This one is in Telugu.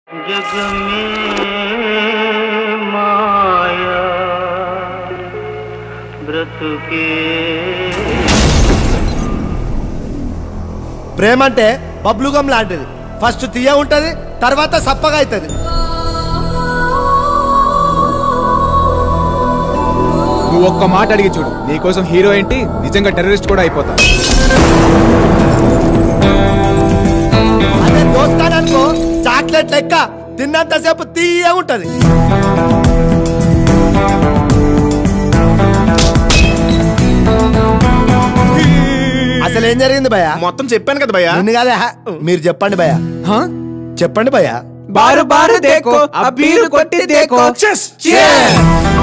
जग में माया ब्रतुके ప్రేమ అంటే బబ్లుగం లాంటిది ఫస్ట్ తీయ ఉంటది తర్వాత సప్పగా అవుతుంది నువ్వు ఒక్క మాట అడిగి చూడు నీకోసం హీరో ఏంటి నిజంగా టెర్రరిస్ట్ కూడా అయిపోతా అదే దోస్తాననుకో చాక్లెట్ లెక్క తిన్నంతసేపు తీయ ఉంటది అసలు ఏం జరిగింది భయ మొత్తం చెప్పాను కదా భయ్యా నిన్ను కాదా మీరు చెప్పండి భయ హా? చెప్పండి భయ బారు బారు దేకో అబ్బీరు కొట్టి దేకో Cheers. Cheers.